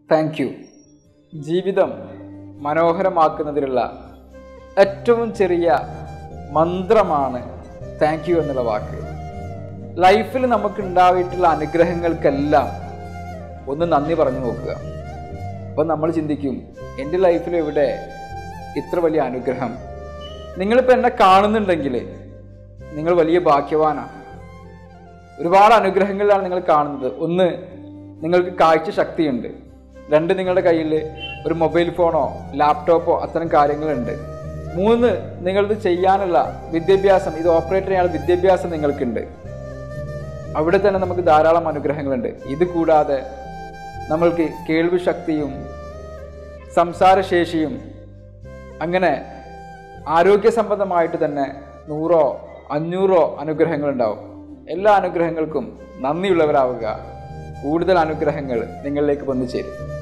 thank you ജീവിതം മനോഹരമാക്കുന്നതിനുള്ള ഏറ്റവും ചെറിയ മന്ത്രമാണ് താങ്ക് യു എന്നുള്ള വാക്ക് ലൈഫിൽ നമുക്ക് ഉണ്ടായിട്ടുള്ള അനുഗ്രഹങ്ങൾക്കെല്ലാം ഒന്ന് നന്ദി പറഞ്ഞു നോക്കുക അപ്പം നമ്മൾ ചിന്തിക്കും എൻ്റെ ലൈഫിൽ എവിടെ ഇത്ര വലിയ അനുഗ്രഹം നിങ്ങളിപ്പോൾ എന്നെ കാണുന്നുണ്ടെങ്കിൽ നിങ്ങൾ വലിയ ഭാഗ്യവാനാണ് ഒരുപാട് അനുഗ്രഹങ്ങളിലാണ് നിങ്ങൾ കാണുന്നത് ഒന്ന് നിങ്ങൾക്ക് കാഴ്ച ശക്തിയുണ്ട് രണ്ട് നിങ്ങളുടെ കയ്യിൽ ഒരു മൊബൈൽ ഫോണോ ലാപ്ടോപ്പോ അത്തരം കാര്യങ്ങളുണ്ട് മൂന്ന് നിങ്ങളിത് ചെയ്യാനുള്ള വിദ്യാഭ്യാസം ഇത് ഓപ്പറേറ്റ് ചെയ്യാനുള്ള വിദ്യാഭ്യാസം നിങ്ങൾക്കുണ്ട് അവിടെ തന്നെ നമുക്ക് ധാരാളം അനുഗ്രഹങ്ങളുണ്ട് ഇത് കൂടാതെ നമ്മൾക്ക് കേൾവി ശക്തിയും സംസാരശേഷിയും അങ്ങനെ ആരോഗ്യ സംബന്ധമായിട്ട് തന്നെ നൂറോ അഞ്ഞൂറോ അനുഗ്രഹങ്ങളുണ്ടാവും എല്ലാ അനുഗ്രഹങ്ങൾക്കും നന്ദിയുള്ളവരാവുക കൂടുതൽ അനുഗ്രഹങ്ങൾ നിങ്ങളിലേക്ക് വന്നു ചേരും